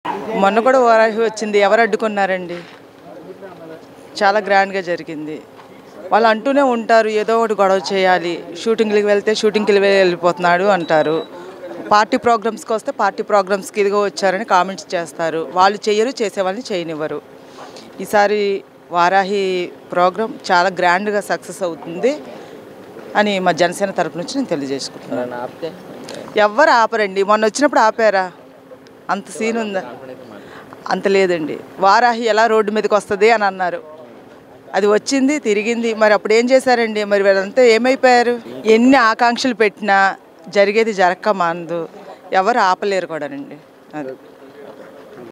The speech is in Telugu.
మొన్న కూడా వారాహి వచ్చింది ఎవరు అడ్డుకున్నారండి చాలా గ్రాండ్గా జరిగింది వాళ్ళు అంటూనే ఉంటారు ఏదో ఒకటి గొడవ చేయాలి షూటింగ్కి వెళ్తే షూటింగ్కి వెళ్ళిపోతున్నాడు అంటారు పార్టీ ప్రోగ్రామ్స్కి వస్తే పార్టీ ప్రోగ్రామ్స్కి ఇదిగో వచ్చారని కామెంట్స్ చేస్తారు వాళ్ళు చేయరు చేసే వాళ్ళని చేయనివ్వరు ఈసారి వారాహి ప్రోగ్రామ్ చాలా గ్రాండ్గా సక్సెస్ అవుతుంది అని మా జనసేన తరపు నుంచి నేను తెలియజేసుకుంటున్నాను ఎవరైనా ఆపితే ఎవ్వరు ఆపరండి మొన్న వచ్చినప్పుడు ఆపారా అంత సీన్ ఉందా అంత లేదండి వారాహి ఎలా రోడ్డు మీదకి వస్తుంది అని అన్నారు అది వచ్చింది తిరిగింది మరి అప్పుడు ఏం చేశారండి మరి వీళ్ళంతా ఏమైపోయారు ఎన్ని ఆకాంక్షలు పెట్టినా జరిగేది జరక్క మానదు ఎవరు ఆపలేరు కూడానండి అది